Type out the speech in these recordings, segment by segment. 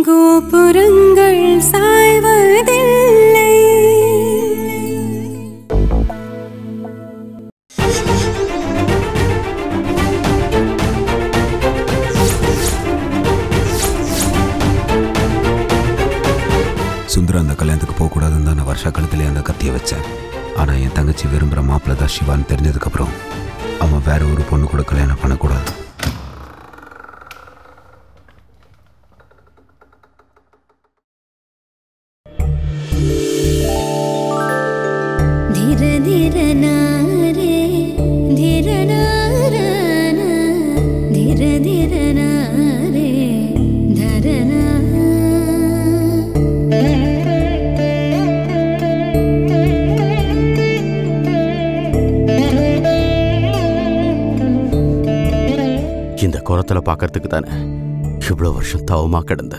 கோபுரங்கள் சாய்வதில்லை சுந்தரம் அந்த கல்யாணத்துக்கு போகக்கூடாதுன்னு தான் நான் வருஷ காலத்திலே அந்த கத்தியை வச்சேன் ஆனால் என் தங்கச்சி விரும்புகிற மாப்பிள்ளை தான் சிவான்னு தெரிஞ்சதுக்கப்புறம் அவன் வேற ஒரு பொண்ணு கூட கல்யாணம் பண்ணக்கூடாது धिर धिर नारे धिर नाराना धिर धिर नारे धरना இந்த குரத்துல பார்க்கறதுக்கு தானே இவ்வளோ வருஷம் தவமா கிடந்த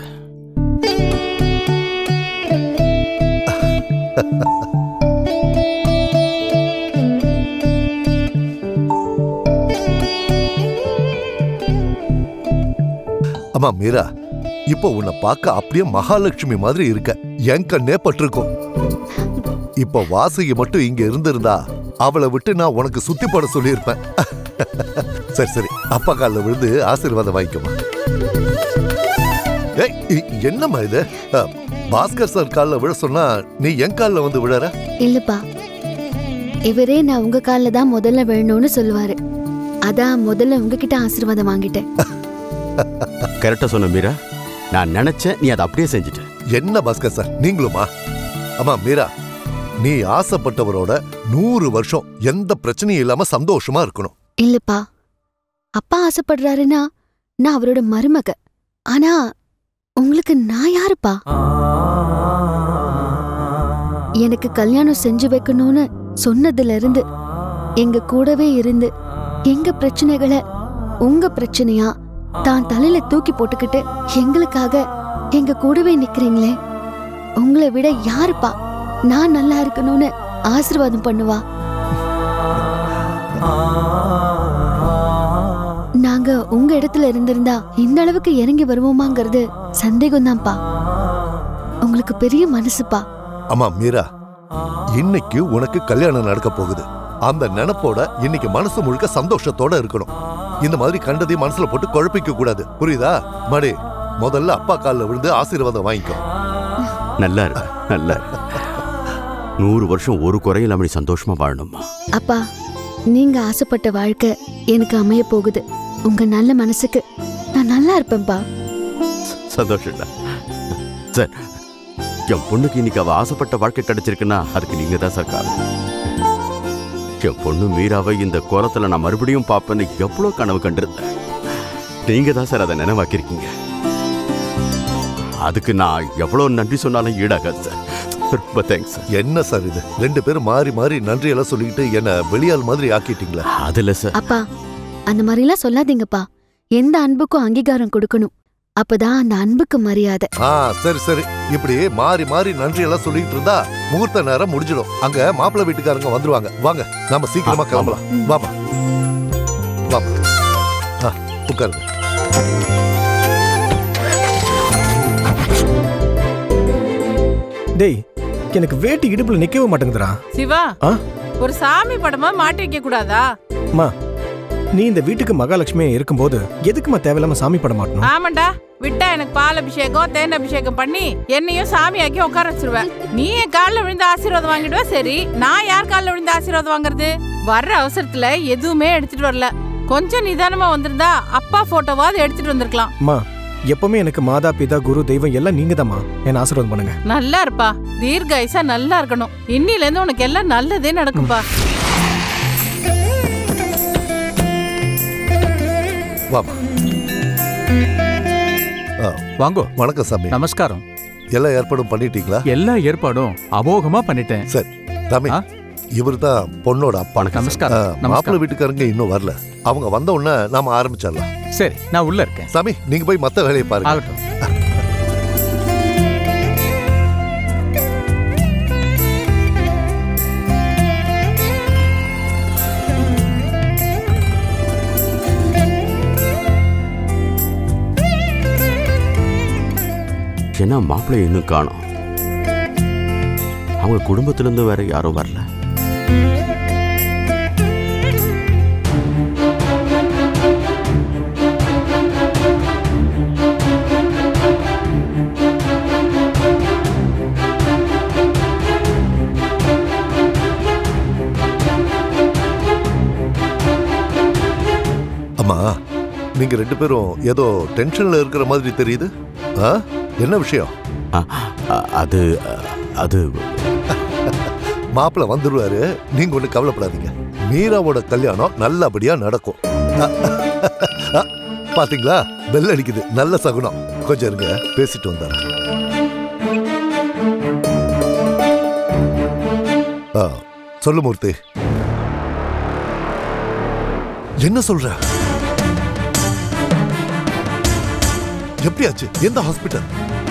அம்மா மீரா இப்போ உன்னை பார்க்க அப்படியே மகாலட்சுமி மாதிரி இருக்க என் கண்ணே பட்டிருக்கும் இப்போ வாசுகி மட்டும் இங்க இருந்திருந்தா அவளை விட்டு நான் உனக்கு சுத்தி போட சொல்லியிருப்பேன் சரி சரி அப்பா காலில் விழுந்து ஆசீர்வாதம் வாங்கிக்கோமா ஏய் இ- என்னம்மா இது அ, பாஸ்கர் சார் காலில் விழ சொன்னா நீ என் காலில் வந்து விழற இல்லப்பா இவரே நான் உங்க காலில் தான் முதல்ல விழணும்னு சொல்லுவாரு அதான் முதல்ல உங்ககிட்ட ஆசீர்வாதம் வாங்கிட்டேன் கரெக்டாக சொன்ன மீரா நான் நினைச்சேன் நீ அதை அப்படியே செஞ்சுட்ட என்ன பாஸ்கர் சார் நீங்களுமா அம்மா மீரா நீ ஆசைப்பட்டவரோட நூறு வருஷம் எந்த பிரச்சனையும் இல்லாம சந்தோஷமா இருக்கணும் இல்லப்பா அப்பா ஆசைப்படுறாருன்னா நான் அவரோட மருமக ஆனா உங்களுக்கு நான் யாருப்பா எனக்கு கல்யாணம் செஞ்சு வைக்கணும்னு சொன்னதுல இருந்து எங்க கூடவே இருந்து எங்க பிரச்சனைகளை உங்க பிரச்சனையா தான் தலையில தூக்கி போட்டுக்கிட்டு எங்களுக்காக எங்க கூடவே நிக்கிறீங்களே உங்களை விட யாருப்பா நான் நல்லா இருக்கணும்னு ஆசீர்வாதம் பண்ணுவா நாங்க உங்க இடத்துல இருந்திருந்தா இந்த அளவுக்கு இறங்கி வருவோமாங்கிறது சந்தேகம்தான்ப்பா உங்களுக்கு பெரிய மனசுப்பா அம்மா மீரா இன்னைக்கு உனக்கு கல்யாணம் நடக்க போகுது அந்த நினைப்போட இன்னைக்கு மனசு முழுக்க சந்தோஷத்தோட இருக்கணும் இந்த மாதிரி கண்டதையும் மனசுல போட்டு குழப்பிக்க கூடாது புரியுதா மடி முதல்ல அப்பா காலில் விழுந்து ஆசீர்வாதம் வாங்கிக்கோ நல்லா இரு நல்லா இரு நூறு வருஷம் ஒரு குறையும் இல்லாம நீ சந்தோஷமா வாழணுமா அப்பா நீங்க ஆசைப்பட்ட வாழ்க்கை எனக்கு அமைய போகுது உங்க நல்ல மனசுக்கு நான் நல்லா இருப்பேன்ப்பா சந்தோஷம்டா சார் என் பொண்ணுக்கு இன்னைக்கு அவ ஆசைப்பட்ட வாழ்க்கை கிடைச்சிருக்குன்னா அதுக்கு நீங்க தான் சார் காரணம் என் பொண்ணு மீராவை இந்த கோலத்துல நான் மறுபடியும் பார்ப்பேன்னு எவ்வளோ கனவு கண்டிருந்தேன் நீங்க தான் சார் அதை நினைவாக்கியிருக்கீங்க அதுக்கு நான் எவ்வளோ நன்றி சொன்னாலும் ஈடாகாது சார் ரொம்ப தேங்க்ஸ் சார் என்ன சார் இது ரெண்டு பேரும் மாறி மாறி நன்றி எல்லாம் சொல்லிக்கிட்டு என்ன வெளியாள் மாதிரி ஆக்கிட்டீங்களா அதில் சார் அப்பா அந்த மாதிரிலாம் சொல்லாதீங்கப்பா எந்த அன்புக்கும் அங்கீகாரம் கொடுக்கணும் அப்பதான் அந்த அன்புக்கு மரியாதை ஆ சரி சரி இப்படி மாறி மாறி நன்றி எல்லாம் சொல்லிட்டு இருந்தா முகூர்த்த நேரம் முடிஞ்சிடும் அங்க மாப்பிள்ளை வீட்டுக்காரங்க வந்துருவாங்க வாங்க நாம சீக்கிரமா ஆ, கிளம்பலாம் வாமா வாமா ஆ, உட்காருங்க டேய் எனக்கு வேட்டி இடுப்புல நிக்கவே மாட்டேங்குதுடா சிவா ஆ? ஒரு சாமி படமா மாட்டி வைக்க கூடாதா அம்மா நீ இந்த வீட்டுக்கு மகாலட்சுமியா இருக்கும்போது எதுக்குமா தேவையில்லாம சாமி பட மாட்டணும் ஆமாண்டா விட்டா எனக்கு பால் அபிஷேகம் தேன் அபிஷேகம் பண்ணி என்னையும் சாமியாக்கி உட்கார வச்சிருவேன் நீ என் காலில் விழுந்து ஆசீர்வாதம் வாங்கிடுவ சரி நான் யார் காலில் விழுந்து ஆசீர்வாதம் வாங்குறது வர்ற அவசரத்துல எதுவுமே எடுத்துட்டு வரல கொஞ்சம் நிதானமா வந்திருந்தா அப்பா போட்டோவாவது எடுத்துட்டு வந்திருக்கலாம் அம்மா எப்பவுமே எனக்கு மாதா பிதா குரு தெய்வம் எல்லாம் நீங்க தாம்மா என்ன ஆசீர்வாதம் பண்ணுங்க நல்லா இருப்பா தீர்காயுசா நல்லா இருக்கணும் இன்னில இருந்து உனக்கு எல்லாம் நல்லதே நடக்கும்பா வாமா ஆ, வாங்கோ வணக்கம் சாமி நமஸ்காரம் எல்லா ஏற்பாடும் பண்ணிட்டீங்களா எல்லா ஏற்பாடும் அமோகமா பண்ணிட்டேன் சரி சாமி ஆ? இவர் தான் பொண்ணோட அப்பா வணக்கம் சார். நமஸ்காரம் மாப்பிள்ளை நமஸ்காரம் வீட்டுக்காரங்க இன்னும் வரல அவங்க வந்த உடனே நாம ஆரம்பிச்சிடலாம் சரி நான் உள்ள இருக்கேன் சாமி நீங்க போய் மத்த வேலையை பாருங்க ஆகட்டும் ஏன்னா மாப்பிள்ளை இன்னும் காணோம் அவங்க குடும்பத்திலேருந்து வேற யாரும் வரல அம்மா நீங்க ரெண்டு பேரும் ஏதோ டென்ஷன்ல இருக்கிற மாதிரி தெரியுது ஆ என்ன விஷயம் அ, அ, அது அ, அது மாப்பிள்ள வந்துருவாரு நீங்க ஒண்ணு கவலைப்படாதீங்க மீராவோட கல்யாணம் நல்லபடியா நடக்கும் அ, அ, பாத்தீங்களா பெல் அடிக்குது நல்ல சகுனம் கொஞ்சம் இருங்க பேசிட்டு வந்தாரேன் ஆ, சொல்லு மூர்த்தி என்ன சொல்ற எப்படியாச்சு எந்த ஹாஸ்பிட்டல்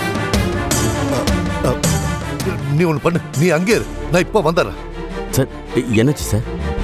நீ ஒண்ணு பண்ணு நீ அங்கே இரு நான் இப்ப வந்துடுறேன் சார் எ- என்னாச்சு சார்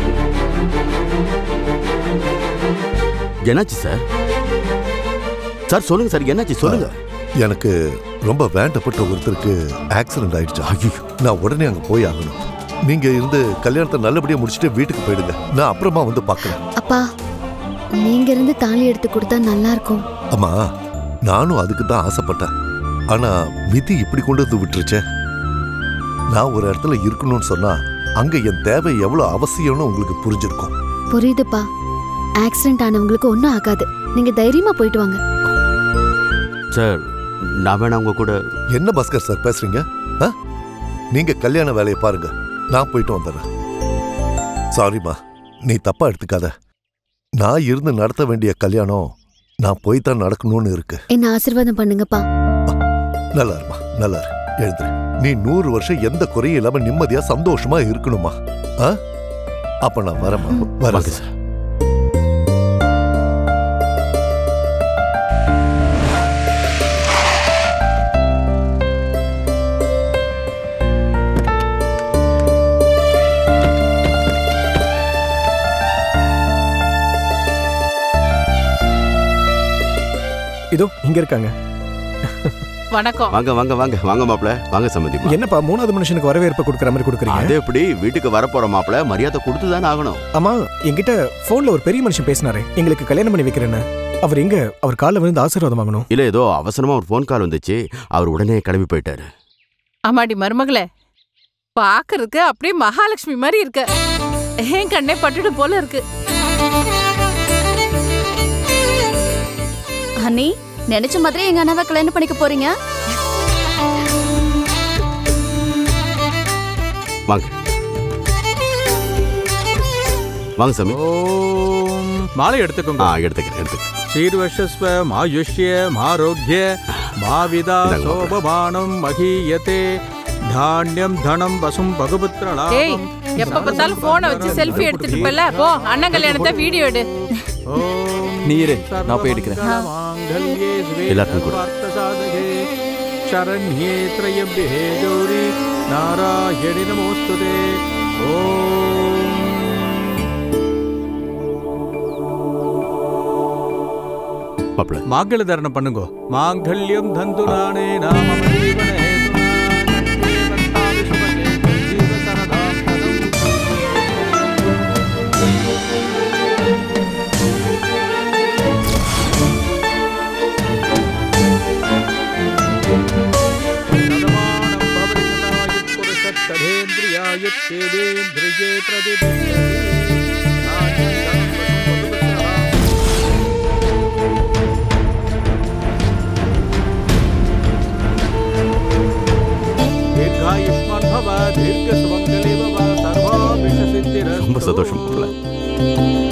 என்னாச்சு சார் சார் சொல்லுங்க சார் என்னாச்சு சொல்லுங்க எனக்கு ரொம்ப வேண்டப்பட்ட ஒருத்தருக்கு ஆக்சிடென்ட் ஆயிடுச்சு ஐயோ நான் உடனே அங்க போய் ஆகணும் நீங்க இருந்து கல்யாணத்தை நல்லபடியா முடிச்சுட்டு வீட்டுக்கு போயிடுங்க நான் அப்புறமா வந்து பார்க்கறேன் அப்பா நீங்க இருந்து தாலி எடுத்து கொடுத்தா நல்லா இருக்கும் அம்மா நானும் அதுக்கு தான் ஆசைப்பட்டேன் ஆனா விதி இப்படி கொண்டு வந்து விட்டுருச்சே நான் ஒரு இடத்துல இருக்கணும்னு சொன்னா அங்க என் தேவை எவ்வளவு அவசியம்னு உங்களுக்கு புரிஞ்சிருக்கும் புரியுதுப்பா ஆக்சிடென்ட் ஆனவங்களுக்கு ஒன்றும் ஆகாது நீங்க தைரியமா போயிட்டு வாங்க சார் நான் வேணா உங்க கூட என்ன பாஸ்கர் சார் பேசுறீங்க ஆ? நீங்க கல்யாண வேலையை பாருங்க நான் போயிட்டு வந்துடுறேன் சாரிம்மா நீ தப்பா எடுத்துக்காத நான் இருந்து நடத்த வேண்டிய கல்யாணம் நான் போய் தான் நடக்கணும்னு இருக்கு என்ன ஆசீர்வாதம் பண்ணுங்கப்பா நல்லா இருமா நல்லா இரு எழுந்துரு நீ நூறு வருஷம் எந்த குறையும் இல்லாம நிம்மதியா சந்தோஷமா இருக்கணுமா ஆ? அப்ப நான் வரேம்மா வரேன் வாங்க சார் இதோ இங்க இருக்காங்க வணக்கம் வாங்க வாங்க வாங்க வாங்க மாப்பிள்ள வாங்க சம்மதிமா என்னப்பா மூணாவது மனுஷனுக்கு வரவேற்பு கொடுக்குற மாதிரி கொடுக்குறீங்க அது எப்படி வீட்டுக்கு வரப்போற மாப்பிள்ள மரியாதை கொடுத்து தானே ஆகணும் ஆமா என்கிட்ட போன்ல ஒரு பெரிய மனுஷன் பேசினாரு எங்களுக்கு கல்யாணம் பண்ணி வைக்கிறேன்னு அவர் எங்க அவர் காலில் விழுந்து ஆசீர்வாதம் வாங்கணும் இல்ல ஏதோ அவசரமா ஒரு ஃபோன் கால் வந்துச்சு அவர் உடனே கிளம்பி போயிட்டாரு அம்மாடி மருமகளே பாக்குறதுக்கு அப்படியே மகாலட்சுமி மாதிரி இருக்க என் கண்ணே பட்டுடு போல இருக்கு அண்ணி நினைச்ச மாதிரி எங்க அண்ணாவை கல்யாணம் பண்ணிக்க போறீங்க வாங்க வாங்க சாமி ஓம் மாலை எடுத்துக்கோங்க ஆ எடுத்துக்கிறேன் எடுத்துக்கிறேன் ஸ்ரீர்வஷஸ்வ மாயுஷ்ய மாரோக்கிய மாவிதா இந்தாங்க மாப்பிள்ளை. சோபமானம் மகீயதே தானியம் தனம் பசும் பகுபுத்திர ஏய் எப்ப பார்த்தாலும் போனை வச்சு செல்ஃபி எடுத்துட்டு இருப்பல போ அண்ணன் கல்யாணத்தை வீடியோ எடு நீ இரு, நான் போய் எடுக்கிறேன். எல்லாருக்கும் கொடு. சரண்யே திரயம்பியே கௌரி நாராயணி நமோஸ்துதே ஓம் மாப்பிள்ள மாங்கல தரணம் பண்ணுங்க மாங்கல்யம் தந்து நானே நாம ஜீவன ததேந்திரியாயுச்சேதேந்திரியே பிரதிபிம்பதி தீர்காயுஷ்மான் பவ தீர்க்க சுமங்கலி பவ சர்வாபிஷ சித்திர ரொம்ப சந்தோஷம் மாப்பிள்ள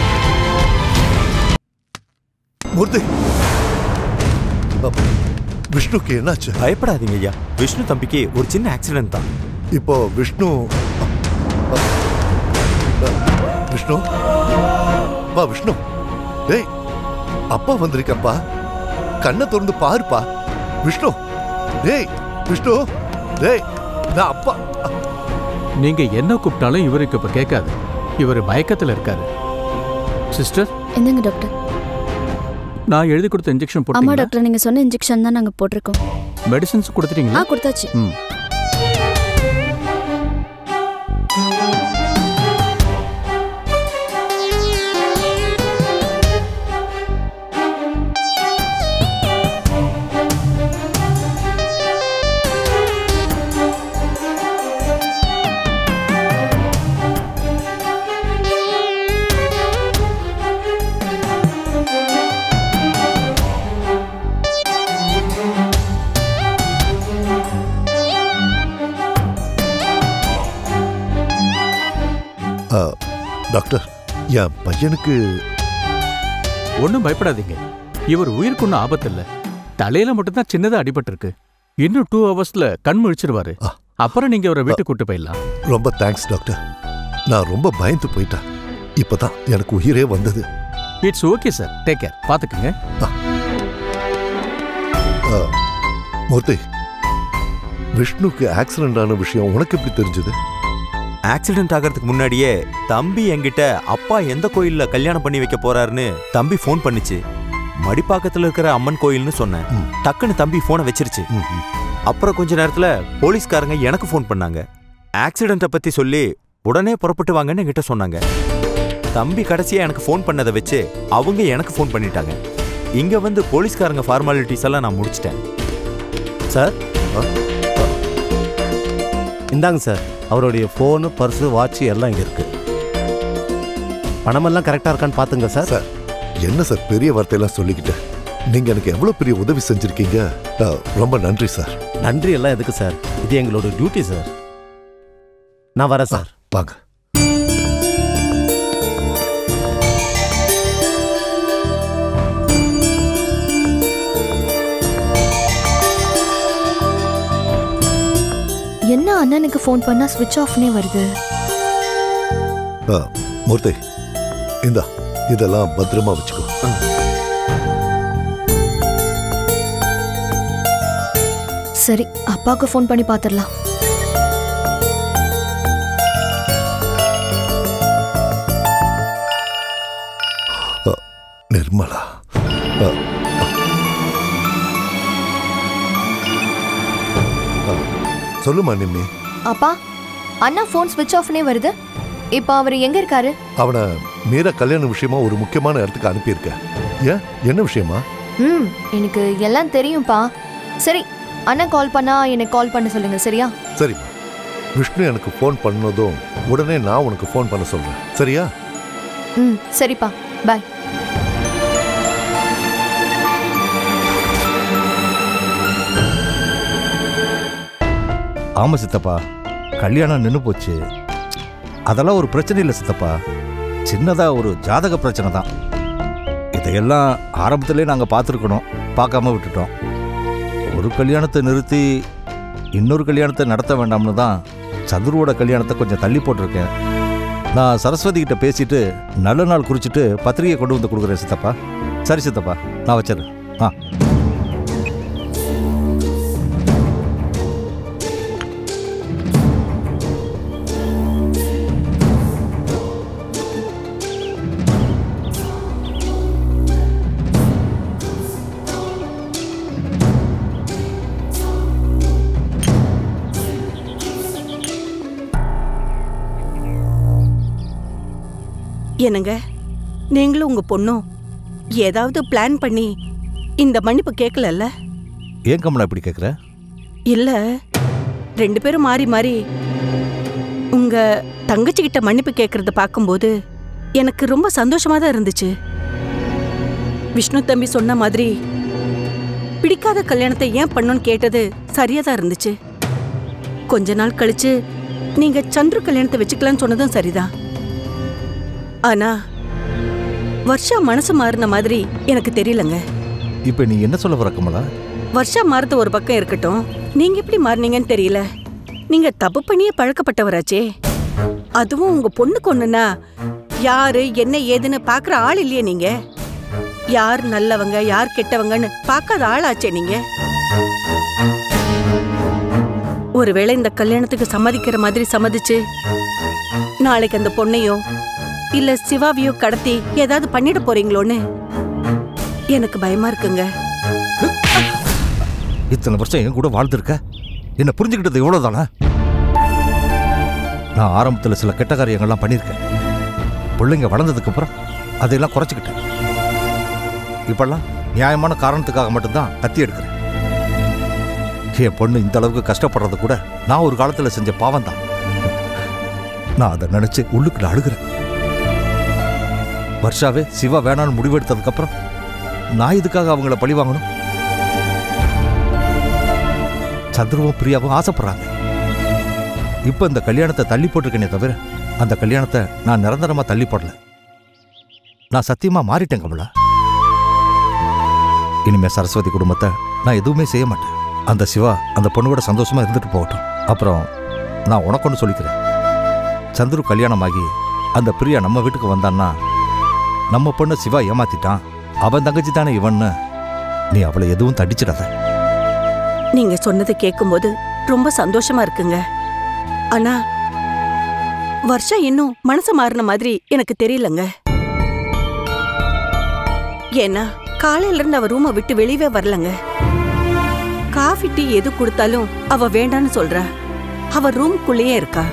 மூர்த்தி அப்ப, விஷ்ணுக்கு என்னாச்சு பயப்படாதீங்க ஐயா விஷ்ணு தம்பிக்கு ஒரு சின்ன ஆக்சிடென்ட் தான் இப்போ விஷ்ணு விஷ்ணு பா விஷ்ணு டேய் அப்பா வந்திருக்கப்பா கண்ணை திறந்து பாருப்பா விஷ்ணு டேய் விஷ்ணு டேய் நான் அப்பா நீங்க என்ன கூப்பிட்டாலும் இவருக்கு இப்ப கேட்காது இவர் மயக்கத்துல இருக்காரு சிஸ்டர் என்னங்க டாக்டர் நான் எழுதி கொடுத்த இன்ஜெக்ஷன் ஆமா போட்டீங்களா டாக்டர் நீங்க சொன்ன இன்ஜெக்ஷன் தான் நாங்க போட்டிருக்கோம் மெடிசன்ஸ் ஆ கொடுத்துட்டீங்களா கொடுத்தாச்சு ம் ஆ, டாக்டர் என் பையனுக்கு ஒன்றும் பயப்படாதீங்க இவர் உயிருக்கு ஒன்றும் ஆபத்து இல்ல தலையில மட்டும்தான் சின்னதா அடிபட்டிருக்கு இன்னும் டூ ஹவர்ஸ்ல கண் முழிச்சிருவாரு அப்புறம் நீங்க அவரை வீட்டுக்கு கூட்டு போயிடலாம் ரொம்ப தேங்க்ஸ் டாக்டர் நான் ரொம்ப பயந்து போயிட்டேன் இப்பதான் எனக்கு உயிரே வந்தது it's okay sir take care பாத்துக்குங்க ஆ, மூர்த்தி விஷ்ணுக்கு ஆக்சிடென்ட் ஆன விஷயம் உனக்கு எப்படி தெரிஞ்சது ஆக்சிடென்ட் ஆகிறதுக்கு முன்னாடியே தம்பி என்கிட்ட அப்பா எந்த கோயில்ல கல்யாணம் பண்ணி வைக்க போறாருன்னு தம்பி ஃபோன் பண்ணுச்சு மடிப்பாக்கத்துல இருக்கிற அம்மன் கோயில்னு சொன்னேன் டக்குன்னு தம்பி போனை வச்சிருச்சு அப்புறம் கொஞ்ச நேரத்துல போலீஸ்காரங்க எனக்கு ஃபோன் பண்ணாங்க ஆக்சிடென்ட்டை பத்தி சொல்லி உடனே புறப்பட்டு வாங்கன்னு என்கிட்ட சொன்னாங்க தம்பி கடைசியா எனக்கு ஃபோன் பண்ணதை வச்சு அவங்க எனக்கு ஃபோன் பண்ணிட்டாங்க இங்க வந்து போலீஸ்காரங்க ஃபார்மாலிட்டிஸ் எல்லாம் நான் முடிச்சிட்டேன் சார் இந்தாங்க சார் அவருடைய ஃபோனு பர்ஸு வாட்ச் எல்லாம் இங்கே இருக்கு பணமெல்லாம் கரெக்டாக இருக்கான்னு பார்த்துங்க சார் சார் என்ன சார் பெரிய வார்த்தையெல்லாம் சொல்லிக்கிட்டு நீங்க எனக்கு எவ்வளவு பெரிய உதவி செஞ்சிருக்கீங்க ஆ, ரொம்ப நன்றி சார் நன்றி எல்லாம் எதுக்கு சார் இது எங்களோட டியூட்டி சார் நான் வரேன் சார் வாங்க என்ன அண்ணனுக்கு ஃபோன் பண்ணா ஸ்விட்ச் ஆஃப்னே வருது ஆ, மூர்த்தி இந்தா இதெல்லாம் பத்திரமா வச்சுக்கோ சரி அப்பாவுக்கு ஃபோன் பண்ணி பார்த்துடலாம் ஆ, நிர்மலா ஆ, ஆ, சொல்லுமா நிம்மி அப்பா அண்ணா ஃபோன் ஸ்விட்ச் ஆஃப்னே வருது இப்போ அவர் எங்க இருக்காரு அவனை மீரா கல்யாண விஷயமா ஒரு முக்கியமான இடத்துக்கு அனுப்பியிருக்க ஏன் என்ன விஷயமா ம் எனக்கு எல்லாம் தெரியும்ப்பா சரி அண்ணா கால் பண்ணா எனக்கு கால் பண்ண சொல்லுங்க சரியா சரிம்மா விஷ்ணு எனக்கு ஃபோன் பண்ணதும் உடனே நான் உனக்கு ஃபோன் பண்ண சொல்றேன் சரியா ம் சரிப்பா பாய் ஆமா சித்தப்பா கல்யாணம் நின்று போச்சு அதெல்லாம் ஒரு பிரச்சனை இல்லை சித்தப்பா சின்னதா ஒரு ஜாதக பிரச்சனை தான் இதையெல்லாம் ஆரம்பத்திலே நாங்கள் பார்த்துருக்கணும் பார்க்காம விட்டுட்டோம் ஒரு கல்யாணத்தை நிறுத்தி இன்னொரு கல்யாணத்தை நடத்த வேண்டாம்னு தான் சதுருவோட கல்யாணத்தை கொஞ்சம் தள்ளி போட்டிருக்கேன் நான் சரஸ்வதி கிட்ட பேசிட்டு நல்ல நாள் குறிச்சிட்டு பத்திரிகை கொண்டு வந்து கொடுக்குறேன் சித்தப்பா சரி சித்தப்பா நான் வச்சிடுறேன் ஆ என்னங்க நீங்களும் உங்க பொண்ணும் ஏதாவது பிளான் பண்ணி இந்த மன்னிப்பு கேட்கலல்ல ஏன் கமலா இப்படி கேட்குற இல்ல ரெண்டு பேரும் மாறி மாறி உங்க தங்கச்சி கிட்ட மன்னிப்பு கேட்கறத பார்க்கும்போது எனக்கு ரொம்ப சந்தோஷமா தான் இருந்துச்சு விஷ்ணு தம்பி சொன்ன மாதிரி பிடிக்காத கல்யாணத்தை ஏன் பண்ணணும்னு கேட்டது சரியா தான் இருந்துச்சு கொஞ்ச நாள் கழிச்சு நீங்க சந்துரு கல்யாணத்தை வச்சுக்கலாம்னு சொன்னதும் சரிதான் ஆனா வர்ஷா மனசு மாறின மாதிரி எனக்கு தெரியலங்க இப்போ நீ என்ன சொல்ல வர கமலா வருஷா மாறுறது ஒரு பக்கம் இருக்கட்டும் நீங்க எப்படி மாறினீங்கன்னு தெரியல நீங்க தப்பு பண்ணியே பழக்கப்பட்டவராச்சே அதுவும் உங்க பொண்ணுக்கு ஒண்ணுனா யாரு என்ன ஏதுன்னு பாக்குற ஆள் இல்லையே நீங்க யார் நல்லவங்க யார் கெட்டவங்கன்னு பார்க்காத ஆளாச்சே நீங்க ஒருவேளை இந்த கல்யாணத்துக்கு சம்மதிக்கிற மாதிரி சம்மதிச்சு நாளைக்கு அந்த பொண்ணையோ இல்ல சிவாவையோ கடத்தி ஏதாவது பண்ணிட போறீங்களோன்னு எனக்கு பயமா இருக்குங்க இத்தனை வருஷம் என் கூட வாழ்ந்திருக்க என்ன புரிஞ்சுக்கிட்டது எவ்வளவுதானே நான் ஆரம்பத்தில் சில கெட்ட காரியங்கள்லாம் பண்ணியிருக்கேன் பிள்ளைங்க வளர்ந்ததுக்கு அப்புறம் அதையெல்லாம் குறைச்சிக்கிட்டேன் இப்பெல்லாம் நியாயமான காரணத்துக்காக மட்டும்தான் கத்தி எடுக்கிறேன் என் பொண்ணு இந்த அளவுக்கு கஷ்டப்படுறது கூட நான் ஒரு காலத்தில் செஞ்ச பாவம் தான் நான் அதை நினைச்சு உள்ளுக்குள்ள அழுகிறேன் வர்ஷாவே சிவா வேணான்னு முடிவெடுத்ததுக்கு அப்புறம் நான் இதுக்காக அவங்கள பழி வாங்கணும் சந்துருவும் பிரியாவும் ஆசைப்படுறாங்க இப்ப இந்த கல்யாணத்தை தள்ளி போட்டிருக்கேனே தவிர அந்த கல்யாணத்தை நான் நிரந்தரமா தள்ளி போடல நான் சத்தியமா மாறிட்டேன் கமலா இனிமே சரஸ்வதி குடும்பத்தை நான் எதுவுமே செய்ய மாட்டேன் அந்த சிவா அந்த பொண்ணு கூட சந்தோஷமா இருந்துட்டு போகட்டும் அப்புறம் நான் உனக்கு ஒன்று சொல்லிக்கிறேன் சந்துரு கல்யாணமாகி அந்த பிரியா நம்ம வீட்டுக்கு வந்தான்னா நம்ம பொண்ணு சிவா ஏமாத்திட்டான் அவன் தங்கச்சி தானே இவன்னு நீ அவளை எதுவும் தடிச்சிடாத நீங்க சொன்னதை கேட்கும்போது ரொம்ப சந்தோஷமா இருக்குங்க ஆனா வருஷா இன்னும் மனசு மாறின மாதிரி எனக்கு தெரியலங்க ஏன்னா காலையில இருந்து அவ ரூமை விட்டு வெளியவே வரலங்க காஃபி டீ எது கொடுத்தாலும் அவ வேண்டான்னு சொல்றா அவ ரூம்குள்ளேயே இருக்கா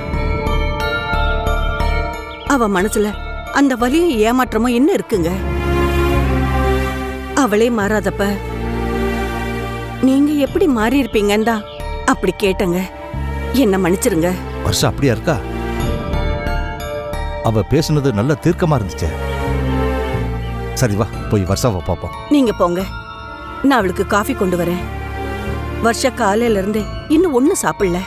அவ மனசுல அந்த வலியும் ஏமாற்றமும் என்ன இருக்குங்க அவளே மாறாதப்ப நீங்க எப்படி மாறி இருப்பீங்கன்னு தான் அப்படி கேட்டங்க என்ன மன்னிச்சிருங்க வருஷா அப்படியா இருக்கா அவ பேசுனது நல்ல தீர்க்கமா இருந்துச்சே சரி வா போய் வருஷாவை பார்ப்போம் நீங்க போங்க நான் அவளுக்கு காஃபி கொண்டு வரேன் வருஷ காலையில இருந்து இன்னும் ஒண்ணு சாப்பிடல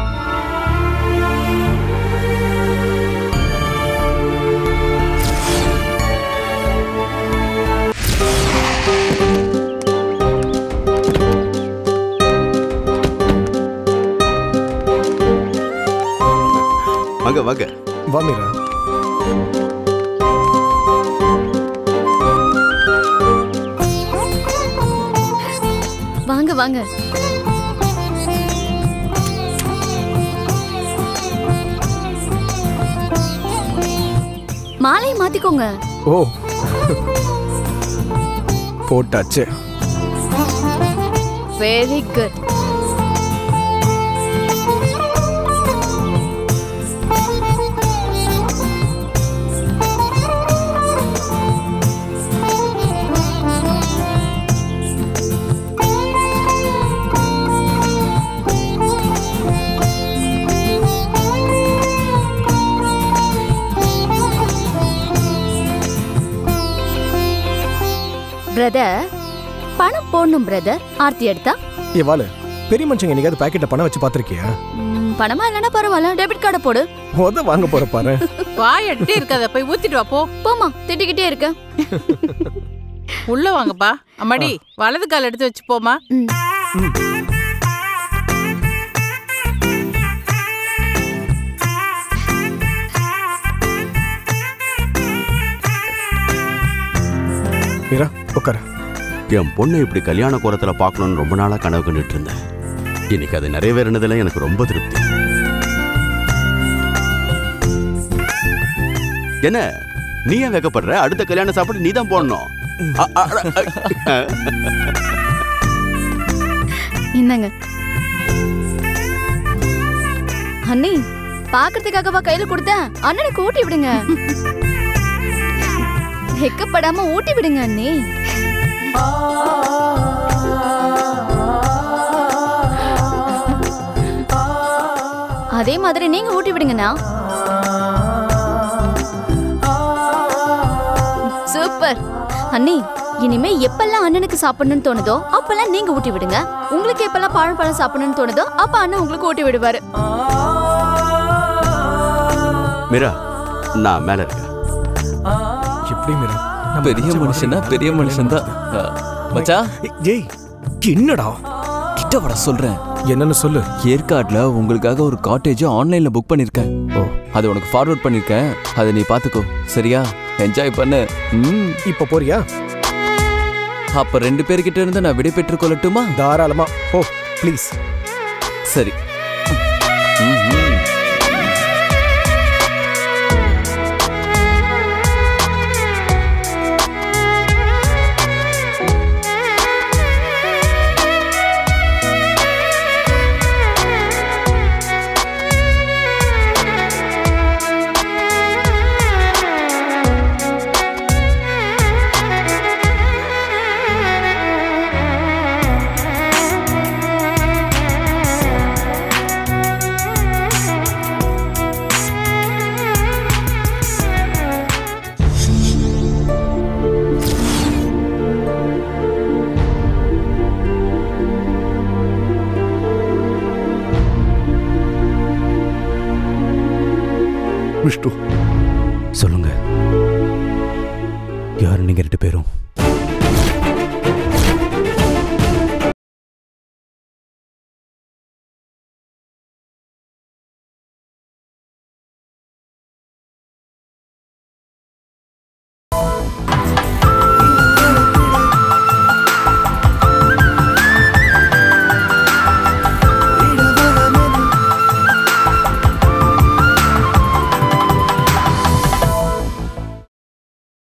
வாங்க வாங்க வா மீரா வாங்க வாங்க மாலையை மாத்திக்கோங்க ஓ போட்டாச்சு வெரி குட் பிரதர் பணம் போடணும் பிரதர் ஆர்த்தி எடுத்தா ஏ வாலு பெரிய மனுஷங்க என்னைக்காவது பாக்கெட்ல பணம் வச்சு பார்த்திருக்கியா ம், பணமா இல்லைன்னா பரவாயில்ல டெபிட் கார்டை போடு முத வாங்க போற பாரு வாய் எட்டி இருக்காத போய் ஊத்திட்டு வா போ போமா திட்டிக்கிட்டே இருக்க உள்ள வாங்கப்பா அம்மாடி வலது கால் எடுத்து வச்சு போமா மீரா உட்கார என் பொண்ணை இப்படி கல்யாண கோலத்துல பார்க்கணும்னு ரொம்ப நாளா கனவு கண்டுட்டு இருந்தேன் இன்னைக்கு அது நிறைவேறினதுல எனக்கு ரொம்ப திருப்தி என்ன நீ ஏன் வெக்கப்படுற அடுத்த கல்யாண சாப்பாடு நீ தான் போடணும் அ, அ, அ, அ. இந்தாங்க அண்ணி பாக்குறதுக்காகவா கையில கொடுத்தேன் அண்ணனுக்கு ஊட்டி விடுங்க வெக்கப்படாம ஊட்டி விடுங்க அண்ணி அதே மாதிரி நீங்க ஊட்டி விடுங்கண்ணா சூப்பர் அண்ணி இனிமே எப்பெல்லாம் அண்ணனுக்கு சாப்பிடணும்னு தோணுதோ அப்பெல்லாம் நீங்க ஊட்டி விடுங்க உங்களுக்கு எப்பெல்லாம் பழம் பழம் சாப்பிடணும்னு தோணுதோ அப்ப அண்ணன் உங்களுக்கு ஊட்டி விடுவாரு மீரா நான் மேல இருக்கேன் எப்படி மீரா பெரிய மனுஷனா பெரிய மனுஷன் தான் மச்சான் ஏய் என்னடா கிட்ட வர சொல்றேன் என்னன்னு சொல்லு ஏற்காட்ல உங்களுக்காக ஒரு காட்டேஜ் ஆன்லைன்ல புக் பண்ணிருக்கேன் ஓ அதை உனக்கு ஃபார்வர்ட் பண்ணிருக்கேன் அதை நீ பாத்துக்கோ சரியா என்ஜாய் பண்ணு ம் இப்போ போறியா அப்ப ரெண்டு பேர்கிட்ட இருந்து நான் விடை பெற்றுக் கொள்ளட்டுமா தாராளமா ஓ ப்ளீஸ் சரி ம்ஹும். விஷ்ணு சொல்லுங்க யார் நீங்க ரெண்டு பேரும்